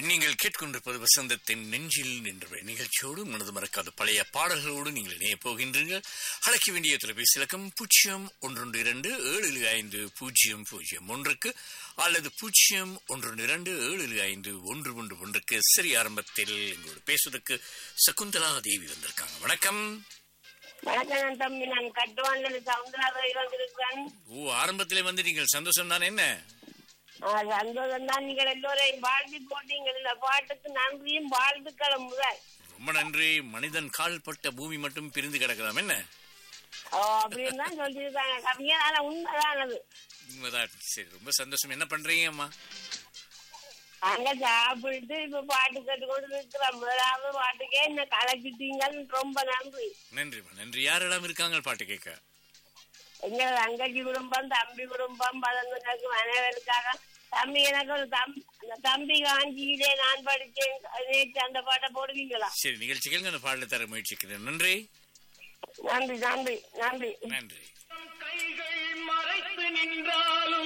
நீங்கள் கேட்கொண்டிருப்பது வசந்தத்தின் நெஞ்சில் நின்ற நிகழ்ச்சியோடு மனது மறக்காத பழைய பாடல்களோடு நீங்கள் இணைய போகின்றீர்கள் அழைக்க வேண்டிய தொலைபேசி இலக்கம் பூஜ்ஜியம் ஒன்றொன்று இரண்டு ஏழு ஐந்து பூஜ்ஜியம் பூஜ்ஜியம் ஒன்றுக்கு அல்லது பூஜ்ஜியம் ஒன்றொன்று இரண்டு ஏழு ஐந்து ஒன்று ஒன்று ஒன்றுக்கு சரி ஆரம்பத்தில் எங்களோடு பேசுவதற்கு சகுந்தலா தேவி வந்திருக்காங்க வணக்கம் வணக்கம் தம்பி நான் கட்டுவான்ல சவுந்தரராஜ வந்திருக்கிறேன் ஓ ஆரம்பத்திலே வந்து நீங்கள் சந்தோஷம் தானே என்ன சந்தோஷம் தான் நீங்கள் எல்லோரையும் வாழ்த்தி போட்டீங்க இந்த பாட்டுக்கு நன்றியும் வாழ்த்துக்களும் முதல் ரொம்ப நன்றி மனிதன் கால்பட்ட பூமி மட்டும் பிரிந்து கிடக்கலாம் என்ன ஓ அப்படின்னு தான் சொல்லியிருக்காங்க கவிஞர் ஆனா உண்மைதான் அது உண்மைதான் சரி ரொம்ப சந்தோஷம் என்ன பண்றீங்க அம்மா அங்க சாப்பிட்டு இப்ப பாட்டு கேட்டுக்கொண்டு இருக்கிறோம் முதலாவது பாட்டுக்கே என்ன கலக்கிட்டீங்கள் ரொம்ப நன்றி நன்றிம்மா நன்றி யாரெல்லாம் இருக்காங்க பாட்டு கேட்க எங்க தங்கச்சி குடும்பம் தம்பி குடும்பம் பதங்களுக்கு அனைவருக்காக தம்பி எனக்கு ஒரு தம் அந்த தம்பி காஞ்சியிலே நான் படிச்சேன் நேற்று அந்த பாட்டை போடுவீங்களா சரி நிகழ்ச்சிகள் அந்த பாடலை தர முயற்சிக்கிறேன் நன்றி நன்றி நன்றி நன்றி நன்றி கைகள் மறைத்து நின்றாலும்